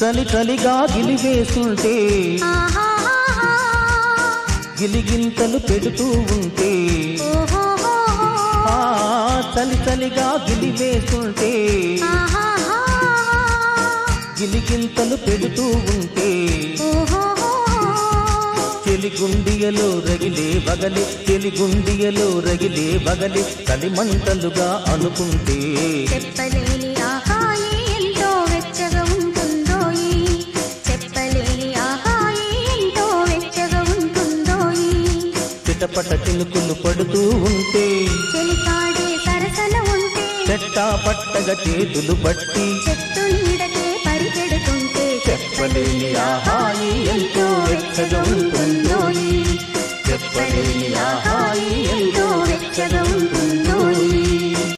చలి చలిగా గిలివేస్తుంటే ఆహాహాహా. గిలిగింతలు పెడుతూ ఉంటే ఓహోహోహో. ఆ చలి చలిగా గిలివేస్తుంటే ఆహాహాహా. గిలిగింతలు పెడుతూ ఉంటే ఓహోహోహో. చెలిగుండియలో రగిలే వగలి చెలిగుండియలో రగిలే వగలి కలిమంటలుగా అనుకుంటే చెప్పలేని ఆహాయి ఎంతో వెచ్చగా ఉంటుందోయి చెప్పలేని ఆహాయి ఎంతో వెచ్చగా ఉంటుందోయి చిటపట చినుకులు పడుతూ ఉంటే చెలికాడే సరసన ఉంటే చెట్టా పట్టగా చేతులు పట్టి చెట్టు నీడకే పరిగెడుతుంటే చెప్పలేని ఆహాయి ఎంతో వెచ్చగా ఉంటుందోయి చెప్పలేని ఆహాయి ఎంతో వెచ్చగా ఉంటుంది